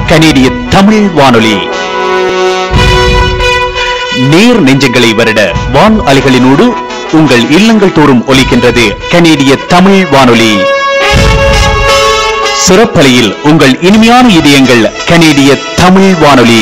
கனேடிய தமிழ் வானொலி நேர் நெஞ்சங்களை வருட வான் அலைகளினூடு உங்கள் இல்லங்கள் தோறும் ஒலிக்கின்றது கனேடிய தமிழ் வானொலி சிறப்பலையில் உங்கள் இனிமையான இதயங்கள் கனேடிய தமிழ் வானொலி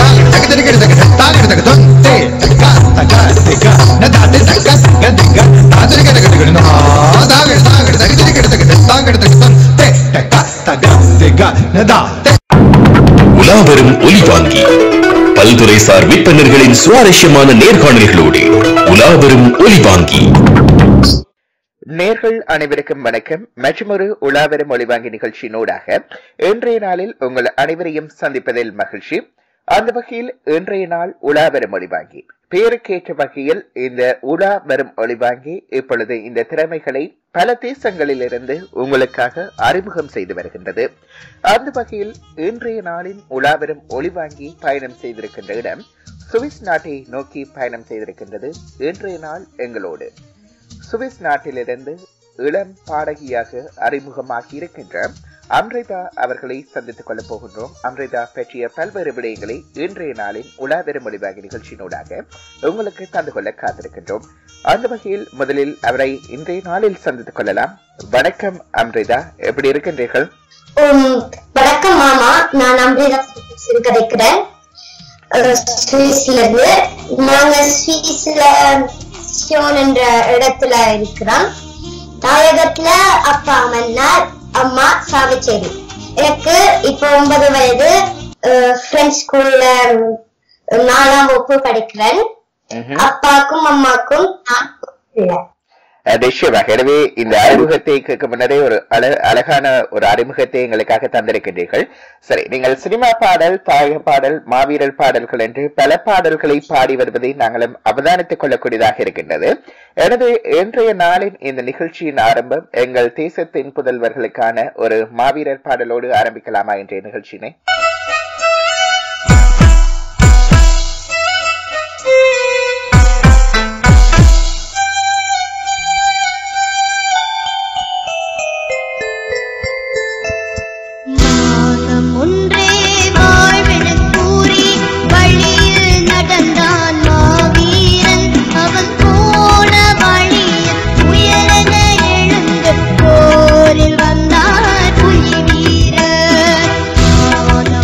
உலாவரும் ஒலிவாங்கி பல்துறைசார் விற்பனர்களின் சுவாரஸ்யமான நேர்காணல்களோடு உலாவரும் ஒலிவாங்கி நேர்கள் அனைவருக்கும் வணக்கம் மற்றொரு உலாவரும் ஒளிவாங்கி நிகழ்ச்சியினூடாக இன்றைய நாளில் உங்கள் அனைவரையும் சந்திப்பதில் மகிழ்ச்சி அந்த வகையில் இன்றைய நாள் உலாவரும் ஒளிவாங்கி பெயருக்கேற்ற வகையில் இந்த உலா வரும் ஒளிவாங்கி இப்பொழுது இந்த திறமைகளை பல தேசங்களிலிருந்து உங்களுக்காக அறிமுகம் செய்து வருகின்றது அந்த வகையில் இன்றைய நாளின் உலாவரும் ஒளிவாங்கி பயணம் செய்திருக்கின்ற இடம் சுவிஸ் நாட்டை நோக்கி பயணம் செய்திருக்கின்றது இன்றைய நாள் எங்களோடு சுவிஸ் நாட்டிலிருந்து இளம் பாடகியாக அறிமுகமாகி இருக்கின்ற அம்ரிதா அவர்களை சந்தித்துக் கொள்ளப் போகின்றோம் அம்ரிதா பற்றிய பல்வேறு விடயங்களை இன்றைய நாளின் உலாவெரும் மொழிவாகி நிகழ்ச்சியினூடாக உங்களுக்கு தந்து கொள்ள காத்திருக்கின்றோம் அந்த வகையில் முதலில் அவரை இன்றைய நாளில் சந்தித்துக் கொள்ளலாம் வணக்கம் அம்ரிதா எப்படி இருக்கின்றீர்கள் உம், வணக்கம் மாமா நான் அம்பிரதா கிடைக்கிறேன் சுவிஸ்ல இருந்து நாங்க சுவிஸ்ல சியோன் என்ற இடத்துல இருக்கிறோம் தாயகத்துல அப்பா மன்னார் அம்மா சாவிச்சேரி எனக்கு இப்போ ஒன்பது வயது பிரெஞ்ச் ஸ்கூல்ல நாலாம் வகுப்பு படிக்கிறேன் அப்பாக்கும் அம்மாக்கும் நான் பிள்ளை அஹ் நிச்சயமாக எனவே இந்த அறிமுகத்தை கேட்க முன்னரே ஒரு அழ அழகான ஒரு அறிமுகத்தை எங்களுக்காக தந்திருக்கின்றீர்கள் சரி நீங்கள் சினிமா பாடல் தாயக பாடல் மாவீரர் பாடல்கள் என்று பல பாடல்களை பாடி வருவதை நாங்களும் அவதானித்துக் கொள்ளக்கூடியதாக இருக்கின்றது எனவே இன்றைய நாளின் இந்த நிகழ்ச்சியின் ஆரம்பம் எங்கள் தேசத்தின் புதல்வர்களுக்கான ஒரு மாவீரர் பாடலோடு ஆரம்பிக்கலாமா இன்றைய நிகழ்ச்சியினை மானம் ஒன்றே வாழ்வெனக் கூறி வழியில் நடந்தான் மாவீரன் அவன் போன வழியில் உயரென எழுந்து போரில் வந்தார் புலி வீரர் மானம்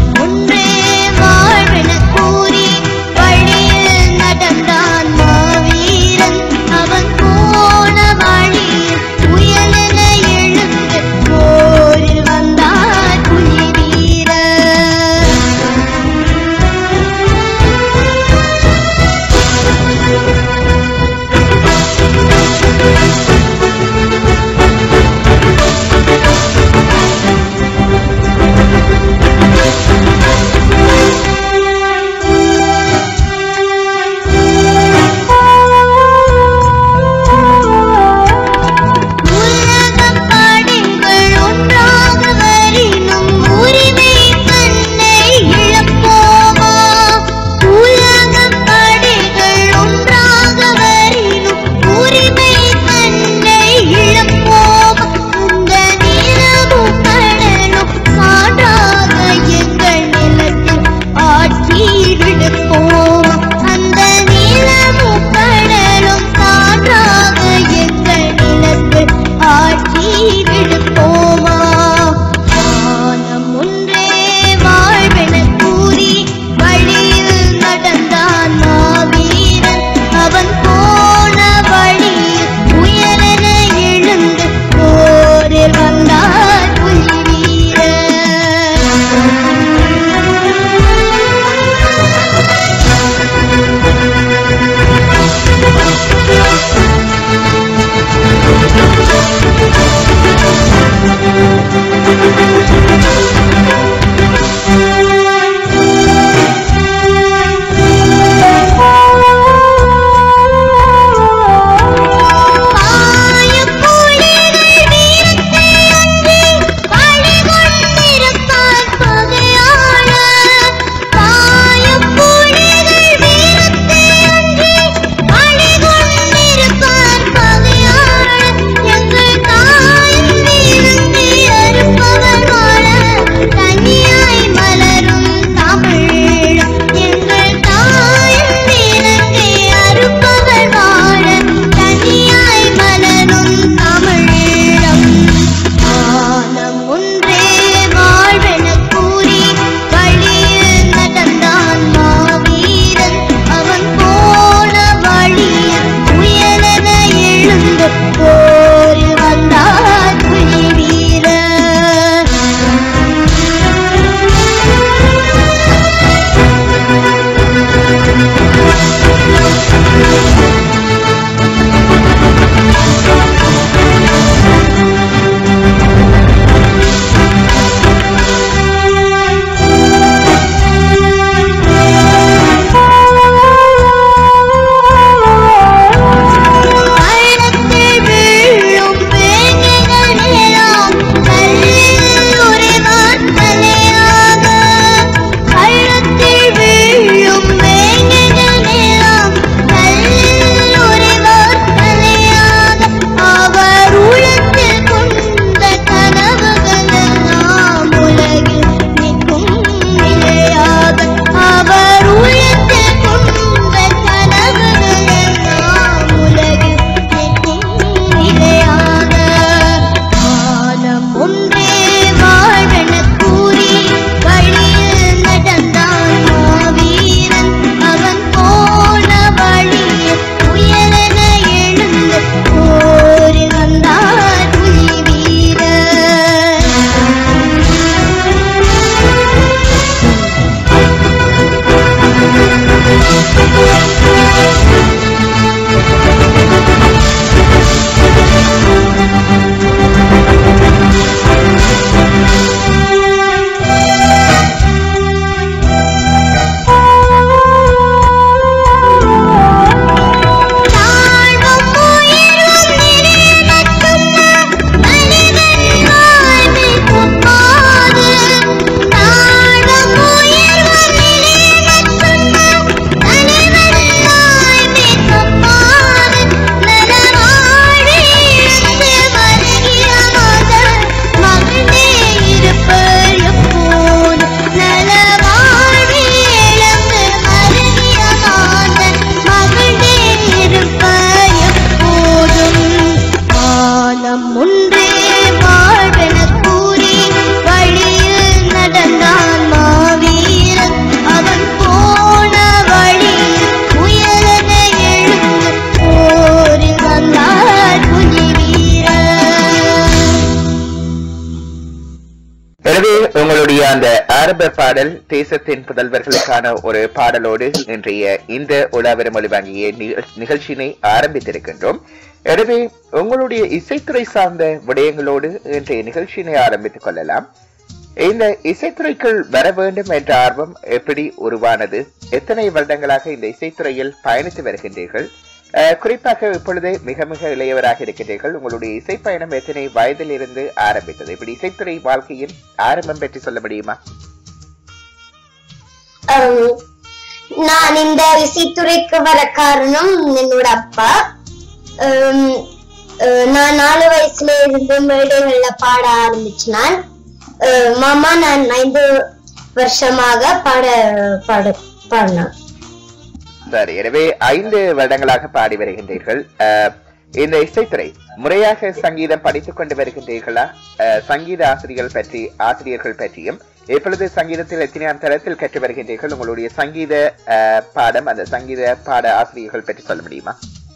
எனவே உங்களுடைய அந்த ஆரம்ப பாடல் தேசத்தின் புதல்வர்களுக்கான ஒரு பாடலோடு இன்றைய இந்த உலாவரம் ஒளிவாங்கிய நிக- நிகழ்ச்சியினை ஆரம்பித்திருக்கின்றோம் எனவே உங்களுடைய இசைத்துறை சார்ந்த விடயங்களோடு இன்றைய நிகழ்ச்சியினை ஆரம்பித்துக் கொள்ளலாம் இந்த இசைத்துறைக்குள் வர வேண்டும் என்ற ஆர்வம் எப்படி உருவானது எத்தனை வருடங்களாக இந்த இசைத்துறையில் பயணித்து வருகின்றீர்கள் அஹ், குறிப்பாக இப்பொழுது மிக மிக இளையவராக இருக்கின்றீர்கள் உங்களுடைய இசை பயணம் எத்தனை வயதில் இருந்து ஆரம்பித்தது இப்படி இசைத்துறை வாழ்க்கையின் ஆரம்பம் பற்றி சொல்ல முடியுமா ஹம், நான் இந்த இசைத்துறைக்கு வர காரணம் என்னோட அப்பா ஹம், அஹ், நான் நாலு வயசுல இருந்து மேடைகள்ல பாட ஆரம்பிச்சினான் அஹ், மாமா நான் ஐந்து வருஷமாக பாட பாட பாடினான் சரி எனவே ஐந்து வருடங்களாக பாடி வருகின்றீர்கள் அஹ், இந்த இசைத்துறை முறையாக சங்கீதம் படித்துக் கொண்டு வருகின்றீர்களா அஹ், சங்கீத ஆசிரியர்கள் பற்றி ஆசிரியர்கள் பற்றியும் இப்பொழுது சங்கீதத்தில் எத்தனையாம் தரத்தில் கற்று வருகின்றீர்கள் உங்களுடைய சங்கீத அஹ், பாடம் அந்த சங்கீத பாட ஆசிரியர்கள் பற்றி சொல்ல முடியுமா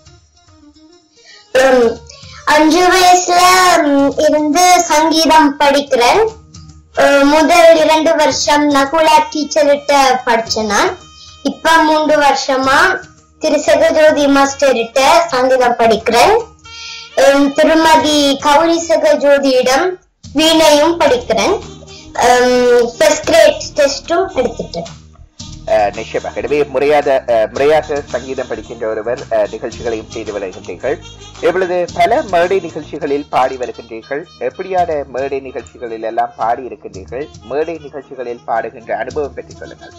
ஹம், அஞ்சு வயசுல ஹம், இருந்து சங்கீதம் படிக்கிறேன் அஹ், முதல் இரண்டு வருஷம் நகுலா டீச்சர்கிட்ட படிச்சேன் நான் இப்ப மூன்று வருஷமா திரு செகஜோதி மாஸ்டர்கிட்ட சங்கீதம் படிக்கிறேன் ஹம், திருமதி கௌரி செகஜோதியிடம் வீணையும் படிக்கிறேன் ஃபர்ஸ்ட் கிரேட் டெஸ்டும் எடுத்துட்டேன் அஹ், நிச்சயமாக எனவே முறையாத அஹ், முறையாக சங்கீதம் படிக்கின்ற ஒருவர் அஹ், நிகழ்ச்சிகளையும் செய்து வருகின்றீர்கள் இப்பொழுது பல மேடை நிகழ்ச்சிகளில் பாடி வருகின்றீர்கள் எப்படியான மேடை நிகழ்ச்சிகளில் எல்லாம் பாடி இருக்கின்றீர்கள் மேடை நிகழ்ச்சிகளில் பாடுகின்ற அனுபவம் பற்றி சொல்லுங்கள்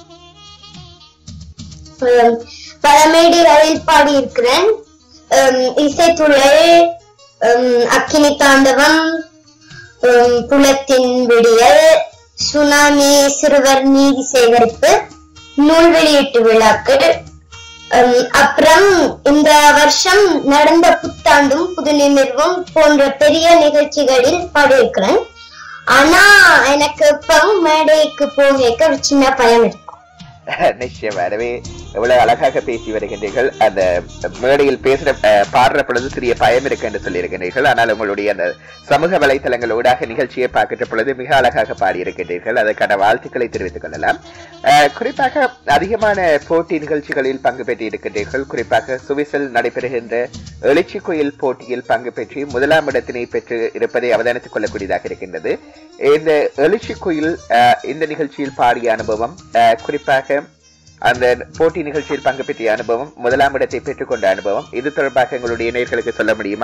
ஹம், பல மேடைகளில் பாடியிருக்கிறேன் ஹம், இசைத்துறை ஹம், அக்கினி தாண்டவம் ஹம், புலத்தின் விடியல் சுனாமி சிறுவர் நீதி சேகரிப்பு நூல் வெளியீட்டு விழாக்கள் ஹம், அப்புறம் இந்த வருஷம் நடந்த புத்தாண்டும் புது நிமிர்வும் போன்ற பெரிய நிகழ்ச்சிகளில் பாடியிருக்கிறேன் ஆனா எனக்கு இப்போ மேடைக்கு போக ஒரு சின்ன பயம் இருக்கு நிச்சயமா எனவே எவ்வளவு அழகாக பேசி வருகின்றீர்கள் அந்த மேடையில் பேசுற அஹ், பாடுற பொழுது சிறிய பயம் இருக்கு என்று சொல்லியிருக்கின்றீர்கள் ஆனால் உங்களுடைய அந்த சமூக வலைத்தளங்கள் ஊடாக நிகழ்ச்சியை பார்க்கின்ற பொழுது மிக அழகாக பாடியிருக்கின்றீர்கள் அதற்கான வாழ்த்துக்களை தெரிவித்துக் கொள்ளலாம் அஹ், குறிப்பாக அதிகமான போட்டி நிகழ்ச்சிகளில் பங்கு பெற்று இருக்கின்றீர்கள் குறிப்பாக சுவிஸில் நடைபெறுகின்ற எழுச்சி கோயில் போட்டியில் பங்கு பெற்று முதலாம் இடத்தினை பெற்று இருப்பதை அவதானித்துக் கொள்ளக்கூடியதாக இருக்கின்றது இந்த எழுச்சி கோயில் அஹ், இந்த நிகழ்ச்சியில் பாடிய அனுபவம் அஹ், குறிப்பாக அந்த போட்டி நிகழ்ச்சியில் பங்கு பெற்றிய அனுபவம் முதலாம் இடத்தை பெற்றுக்கொண்ட அனுபவம் இது தொடர்பாக எங்களுடைய நேர்களுக்கு சொல்ல முடியுமா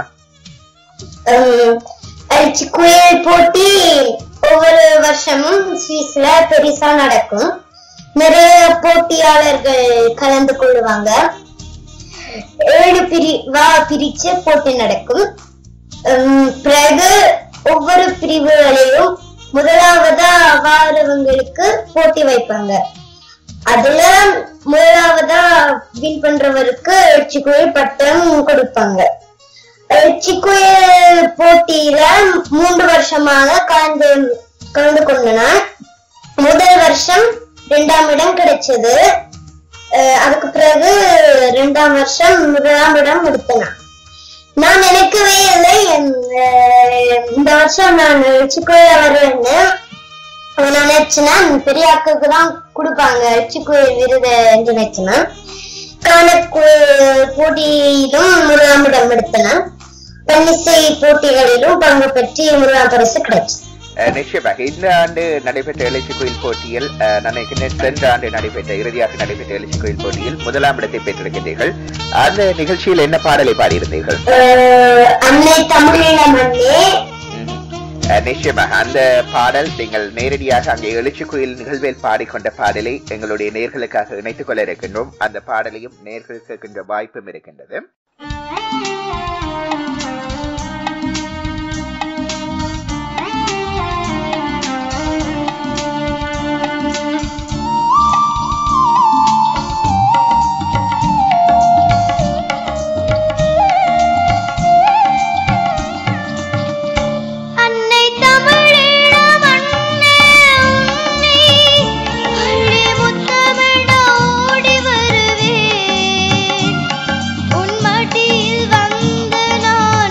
அரிச்சு குயில் போட்டி ஒவ்வொரு வருஷமும் சுவிஸ்ல பெருசா நடக்கும் நிறைய போட்டியாளர்கள் கலந்து கொள்வாங்க ஏழு பிரிவா பிரிச்சு போட்டி நடக்கும் உம், பிறகு ஒவ்வொரு பிரிவுகளையும் முதலாவதா வாரவங்களுக்கு போட்டி வைப்பாங்க அதுல முதலாவதா வின் பண்றவருக்கு சிக்குயில் பட்டம் கொடுப்பாங்க சிக்குயில் போட்டியில மூன்று வருஷமாக கலந்து கலந்து கொண்டனா முதல் வருஷம் இரண்டாம் இடம் கிடைச்சது அஹ் அதுக்கு பிறகு இரண்டாம் வருஷம் முதலாம் இடம் எடுத்தனா நான் நினைக்கவே இல்லை அஹ் இந்த வருஷம் நான் சிக்குயில வருவேன்னு நான் நினைச்சேன்னா பெரிய அக்காவுக்கு தான் கொடுப்பாங்க சிக்குயில் விருது என்று நினைச்சேன்னா கணக்கு போட்டியிலும் முதலாம் இடம் எடுத்தன பன்னிசை போட்டிகளிலும் பங்கு பெற்று முதலாம் பரிசு கிடைச்சு அஹ், நிச்சயமாக இந்த ஆண்டு நடைபெற்ற எழுச்சி கோயில் போட்டியில் அஹ், நான் நினைக்கிறேன் சென்ற ஆண்டு நடைபெற்ற இறுதியாக நடைபெற்ற எழுச்சி கோயில் போட்டியில் முதலாம் இடத்தை பெற்றிருக்கின்றீர்கள் அந்த நிகழ்ச்சியில் என்ன பாடலை பாடியிருந்தீர்கள் அஹ் அன்னை தமிழீழ மண்ணே ம்ஹும். அஹ், நிச்சயமாக அந்த பாடல் நீங்கள் நேரடியாக அங்கே எழுச்சி கோயில் நிகழ்வில் பாடிக்கொண்ட பாடலை எங்களுடைய நேர்களுக்காக இணைத்துக் கொள்ள இருக்கின்றோம் அந்த பாடலையும் நேர்கள் கேட்கின்ற வாய்ப்பும் இருக்கின்றது அன்னை தமிழீழ மண்ணே உன்னை அள்ளி முத்தமிட ஓடி வருவேன் உன் மடியில் வந்து நான்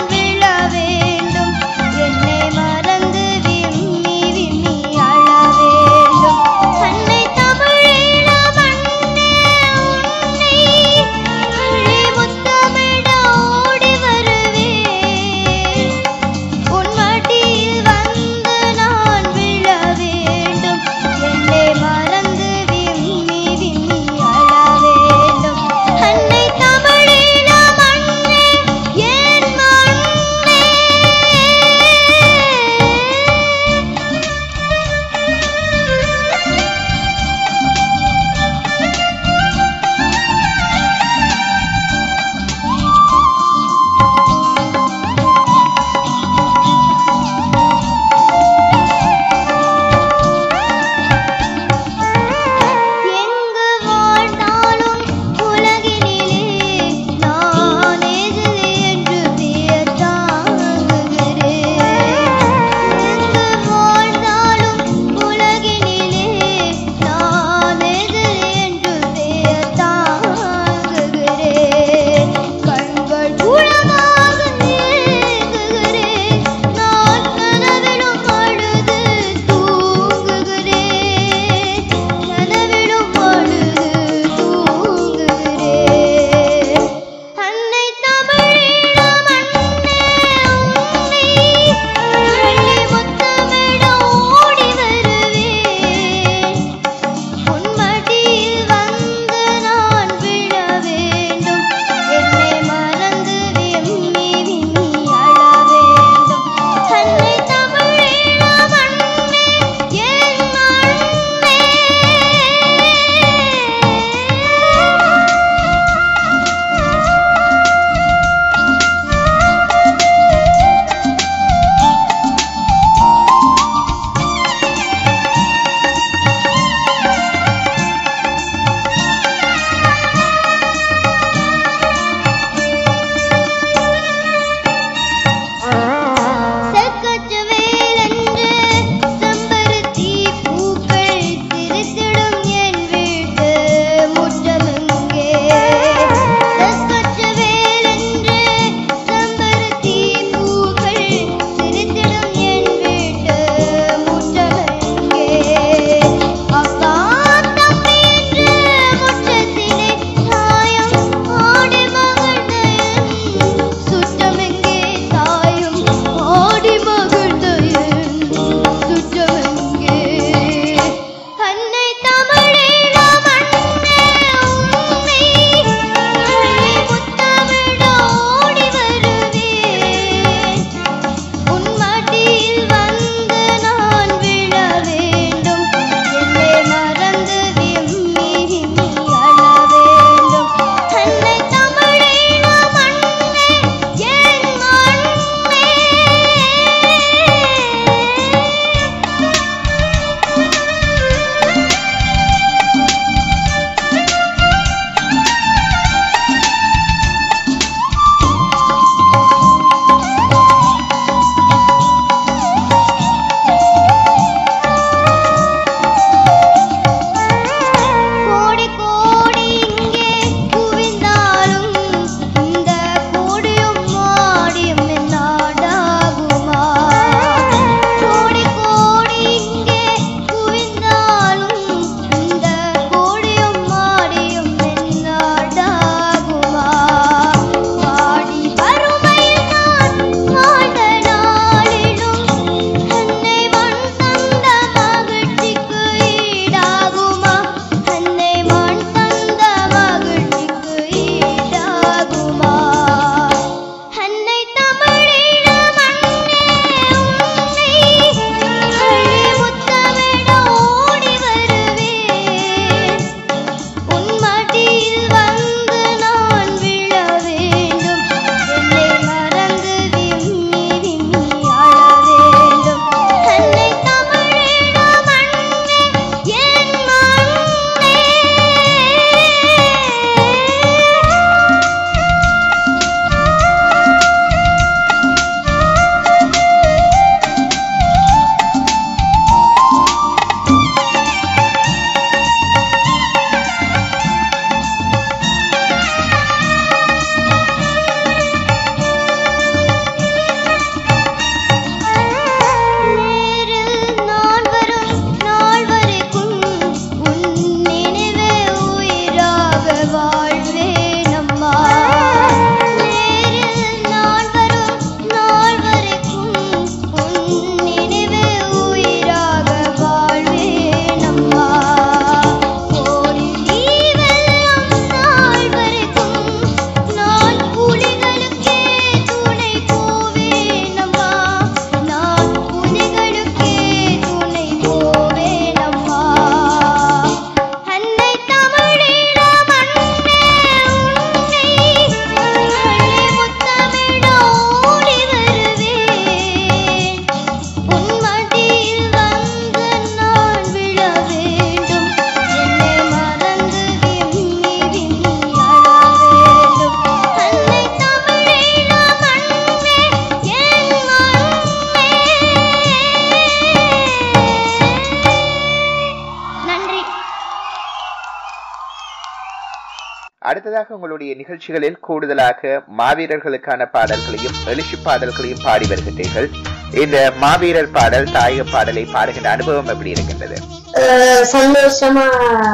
அடுத்ததாக உங்களுடைய நிகழ்ச்சிகளில் கூடுதலாக மாவீரர்களுக்கான பாடல்களையும் எழுச்சி பாடல்களையும் பாடி வருகின்றீர்கள் இந்த மாவீரர் பாடல் தாயக பாடலை பாடுகின்ற அனுபவம் எப்படி இருக்கின்றது அஹ் சந்தோஷமா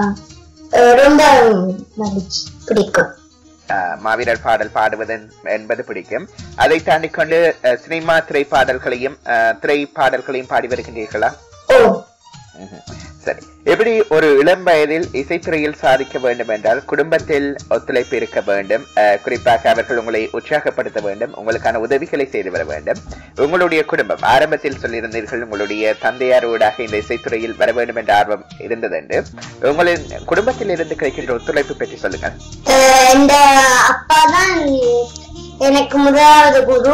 அஹ் ரொம்ப மகிழ்ச்சி பிடிக்கும் ஆஹ் மாவீரர் பாடல் பாடுவதன் என்பது பிடிக்கும் அதை தாண்டி கொண்டு அஹ், சினிமா திரைப்பாடல்களையும் அஹ், திரை பாடல்களையும் பாடி வருகின்றீர்களா ஓ ம்ஹும். சரி எப்படி ஒரு இளம் வயதில் இசைத்துறையில் சாதிக்க வேண்டும் என்றால் குடும்பத்தில் ஒத்துழைப்பு இருக்க வேண்டும் அஹ், குறிப்பாக அவர்கள் உங்களை உற்சாகப்படுத்த வேண்டும் உங்களுக்கான உதவிகளை செய்து வர வேண்டும் உங்களுடைய குடும்பம் ஆரம்பத்தில் சொல்லியிருந்தீர்கள் உங்களுடைய தந்தையாரோடாக இந்த இசைத்துறையில் வர வேண்டும் என்ற ஆர்வம் இருந்தது என்று உங்களின் குடும்பத்தில் இருந்து கிடைக்கின்ற ஒத்துழைப்பு பற்றி சொல்லுங்கள் அஹ் இந்த அப்பா தான் எனக்கு முதலாவது குரு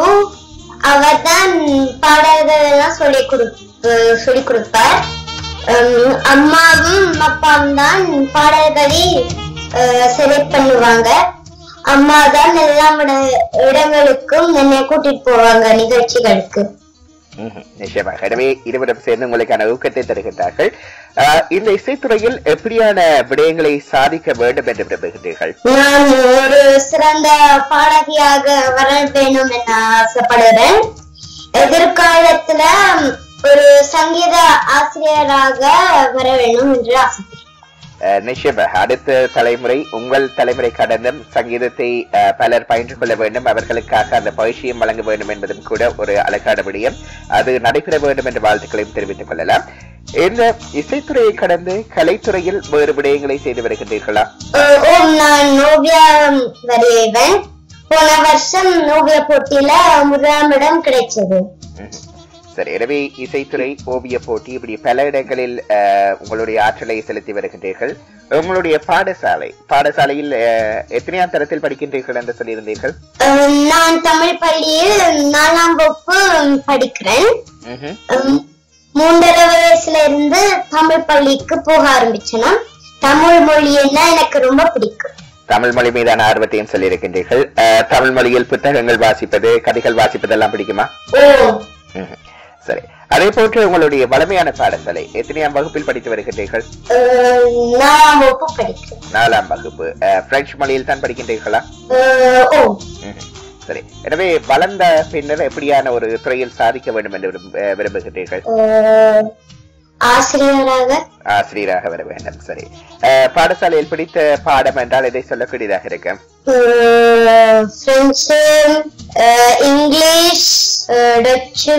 அவர் தான் பாடல்கள் எல்லாம் சொல்லி கொடுப்பு சொல்லி கொடுப்பார் உம், அம்மாவும் அப்பாவும் தான் பாடல்களை செலக்ட் பண்ணுவாங்க அம்மா தான் எல்லா இட- இடங்களுக்கும் என்னை கூட்டிட்டு போவாங்க நிகழ்ச்சிகளுக்கு ம்ஹும். நிச்சயமாக எனவே இருவரும் சேர்ந்து உங்களுக்கான ஊக்கத்தை தருகின்றார்கள் அஹ், இந்த இசைத்துறையில் எப்படியான விடயங்களை சாதிக்க வேண்டும் என்று விரும்புகின்றீர்கள் நான் ஒரு சிறந்த பாடகியாக வர வேண்டும் என ஆசைப்படுகிறேன் எதிர்காலத்துல ஒரு சங்கீத ஆசிரியராக வர வேண்டும் என்று ஆசைப்படுறேன் அஹ், நிச்சயமாக அடுத்த தலைமுறை உங்கள் தலைமுறை கடந்தும் சங்கீதத்தை அஹ், பலர் பயின்று கொள்ள வேண்டும் அவர்களுக்காக அந்த பயிற்சியும் வழங்க வேண்டும் என்பதும் கூட ஒரு அழகான விடயம் அது நடைபெற வேண்டும் என்ற வாழ்த்துக்களையும் தெரிவித்துக் கொள்ளலாம் இந்த இசைத்துறையை கடந்து கலைத்துறையில் வேறு விடயங்களை செய்து வருகின்றீர்களா அஹ் ஓம் நான் ஓவியம் வரைவேன் போன வருஷம் ஓவிய போட்டியில முதலாம் இடம் கிடைச்சது ம்ஹும். சரி எனவே இசைத்துறை ஓவிய போட்டி இப்படி பல இடங்களில் அஹ், உங்களுடைய ஆற்றலை செலுத்தி வருகின்றீர்கள் உங்களுடைய பாடசாலை பாடசாலையில் அஹ், எத்தனையாம் தரத்தில் படிக்கின்றீர்கள் என்று சொல்லியிருந்தீர்கள் அஹ் நான் தமிழ் பள்ளியில் நாலாம் வகுப்பு படிக்கிறேன் ம்ஹும். உம், மூன்றரை வயசுல இருந்து தமிழ் பள்ளிக்கு போக ஆரம்பிச்சேனா தமிழ் மொழின்னா எனக்கு ரொம்ப பிடிக்கும் தமிழ் மொழி மீதான ஆர்வத்தையும் சொல்லியிருக்கின்றீர்கள் அஹ், தமிழ் மொழியில் புத்தகங்கள் வாசிப்பது கதைகள் வாசிப்பதெல்லாம் பிடிக்குமா ஓ ம்ஹும். சரி அதே போன்று உங்களுடைய வளமையான பாடசாலை எத்தனையாம் வகுப்பில் படித்து வருகின்றீர்கள் அஹ், நாலாம் வகுப்பு படிக்கிறேன் நாலாம் வகுப்பு அஹ், பிரெஞ்சு மொழியில் தான் படிக்கின்றீர்களா அஹ், ஓ ம்ஹும். சரி எனவே வளர்ந்த பின்னர் எப்படியான ஒரு துறையில் சாதிக்க வேண்டும் என்று விரும்ப- அஹ், விரும்புகின்றீர்கள் அஹ், ஆசிரியராக ஆசிரியராக வர வேண்டும் சரி அஹ், பாடசாலையில் பிடித்த பாடம் என்றால் இதை சொல்லக்கூடியதாக இருக்கும் அஹ், பிரெஞ்சு அஹ், இங்கிலீஷ் அஹ், டச்சு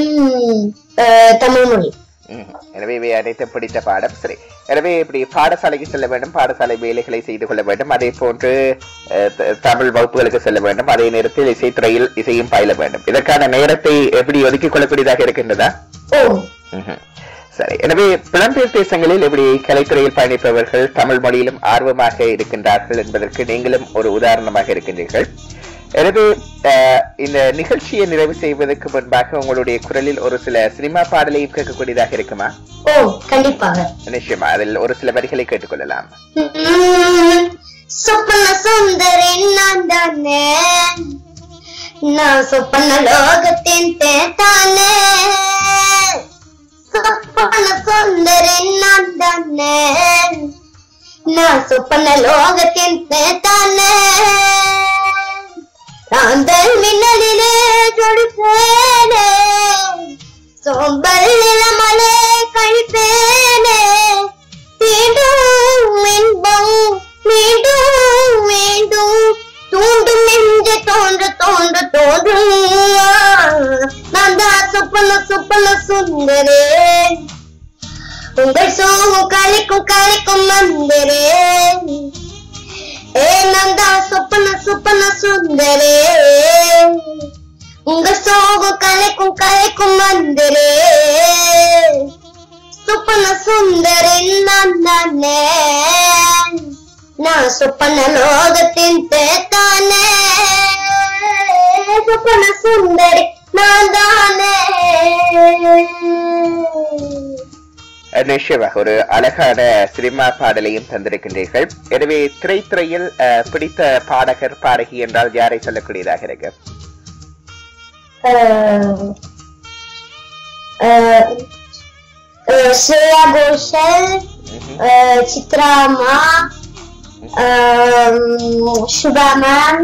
அஹ், தமிழ் மொழி ம்ஹும். எனவே இவை அனைத்தும் பிடித்த பாடம் சரி எனவே இப்படி பாடசாலைக்கு செல்ல வேண்டும் பாடசாலை வேலைகளை செய்து கொள்ள வேண்டும் அதே போன்று அஹ், த- தமிழ் வகுப்புகளுக்கு செல்ல வேண்டும் அதே நேரத்தில் இசைத்துறையில் இசையும் பயில வேண்டும் இதற்கான நேரத்தை எப்படி ஒதுக்கிக் கொள்ளக்கூடியதாக இருக்கின்றதா ஓ ம்ஹும். சரி எனவே புலம்பெயர் தேசங்களில் இப்படி கலைத்துறையில் பயணிப்பவர்கள் தமிழ் மொழியிலும் ஆர்வமாக இருக்கின்றார்கள் என்பதற்கு நீங்களும் ஒரு உதாரணமாக இருக்கின்றீர்கள் எனவே அஹ், இந்த நிகழ்ச்சியை நிறைவு செய்வதற்கு முன்பாக உங்களுடைய குரலில் ஒரு சில சினிமா பாடலையும் கேட்கக்கூடியதாக இருக்குமா ஓ கண்டிப்பாக நிச்சயமா அதில் ஒரு சில வரிகளை கேட்டுக்கொள்ளலாம் உம், சொப்பன சுந்தரி நான் தானே நான் சொப்பன லோகத்தின் தேத்தானே சொப்பன சுந்தரி நான் தானே நான் சொப்பன லோகத்தின் தேத்தானே காந்தல் மின்னலிலே ஜொலிப்பேனே சோம்பல் நிலமலே கழிப்பேனே மீண்டும் இன்பம் மீண்டும் மீண்டும் தூண்டும் நெஞ்ச தோன்று தோன்று தோன்றும் நான் தான் சுப்பன சுப்பன சுந்தரே உங்கள் சோகம் கலைக்கும் கலைக்கும் மந்திரே ஏ நந்தா சுப்பன சுப்பன சுந்தரே உங்க சோகம் கலைக்கும் கலைக்கும் மந்திரே சுப்பன சுந்தரி நான் தானே நான் சுப்பன லோகத்தின் பேத்தானே சுப்பன சுந்தரி நான் தானே அஹ், நிச்சயமாக ஒரு அழகான சினிமா பாடலையும் தந்திருக்கின்றீர்கள் எனவே திரைத்துறையில் அஹ், பிடித்த பாடகர் பாடகி என்றால் யாரை சொல்லக்கூடியதாக இருக்கு அஹ், அஹ், அஹ், ஸ்ரேயா கோஷல் அஹ், சித்ரா அம்மா சுபா மேம்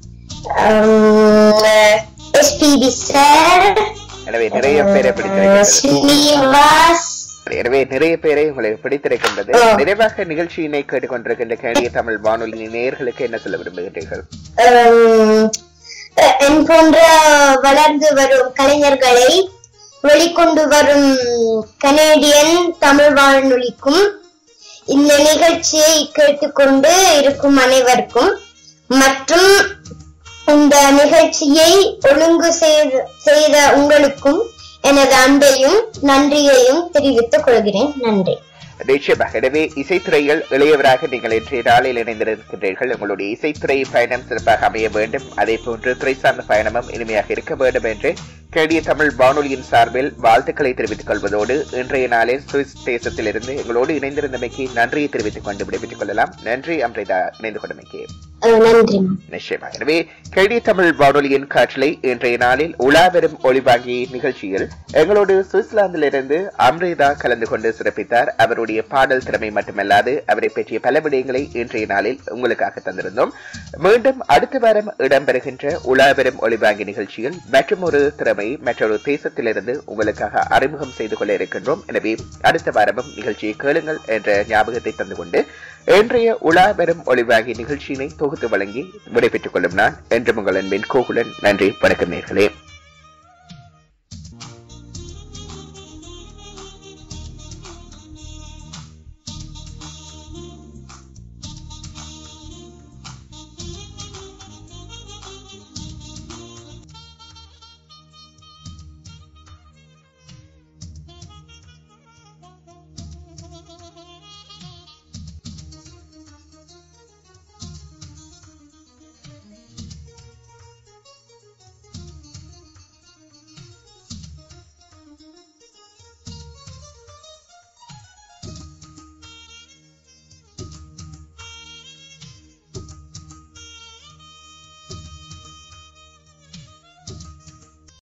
எஸ்பிபி சார் எனவே நிறைய பேரை பிடித்திருக்கின்றது ஸ்ரீனிவாஸ் எனவே நிறைய பேரை உங்களை பிடித்திருக்கின்றது ஆ. நிறைவாக நிகழ்ச்சியினை கேட்டுக்கொண்டிருக்கின்ற கனடிய தமிழ் வானொலி நேயர்களுக்கு என்ன சொல்ல விரும்புகின்றீர்கள் ஆம், என் போன்ற வளர்ந்து வரும் கலைஞர்களை வெளிக்கொண்டு வரும் கனேடியன் தமிழ் வானொலிக்கும் இந்த நிகழ்ச்சியை கேட்டுக்கொண்டு இருக்கும் அனைவருக்கும் மற்றும் இந்த நிகழ்ச்சியை ஒழுங்கு செய்த- செய்த உங்களுக்கும் எனது அன்பையும் நன்றியையும் தெரிவித்துக் கொள்கிறேன் நன்றி நிச்சயமாக எனவே இசைத்துறையில் இளையவராக நீங்கள் இன்றைய நாளில் இணைந்திருக்கின்றீர்கள் உங்களுடைய இசைத்துறை பயணம் சிறப்பாக அமைய வேண்டும் அதே போன்று துறை சார்ந்த பயணமும் இனிமையாக இருக்க வேண்டும் என்று கனடிய தமிழ் வானொலியின் சார்பில் வாழ்த்துக்களை தெரிவித்துக் கொள்வதோடு இன்றைய நாளில் சுவிஸ் தேசத்திலிருந்து எங்களோடு இணைந்திருந்தமைக்கு நன்றியை தெரிவித்துக் கொண்டு விடைபெற்றுக் கொள்ளலாம் நன்றி அம்ரிதா இணைந்து கொண்டமைக்கு அஹ், நன்றி மேம் நிச்சயமாக எனவே கனடிய தமிழ் வானொலியின் காற்றலை இன்றைய நாளில் உலாவெறும் ஒளிவாங்கி நிகழ்ச்சியில் எங்களோடு சுவிட்சர்லாந்திலிருந்து அம்ரிதா கலந்து கொண்டு சிறப்பித்தார் அவருடைய பாடல் திறமை மட்டுமல்லாது அவரை பற்றிய பல விடயங்களை இன்றைய நாளில் உங்களுக்காக தந்திருந்தோம் மீண்டும் அடுத்த வாரம் இடம்பெறுகின்ற உலாவெறும் ஒளிவாங்கி நிகழ்ச்சியில் மற்றும் ஒரு திறமை மற்றொரு தேசத்திலிருந்து உங்களுக்காக அறிமுகம் செய்து கொள்ள இருக்கின்றோம் எனவே அடுத்த வாரமும் நிகழ்ச்சியை கேளுங்கள் என்ற ஞாபகத்தை தந்து கொண்டு இன்றைய உலா பெறும் ஒளிவாகி நிகழ்ச்சியினை தொகுத்து வழங்கி விடைபெற்றுக் கொள்ளும் நான் என்று உங்கள் அன்பின் கோகுலன் நன்றி வணக்கம் நேர்களே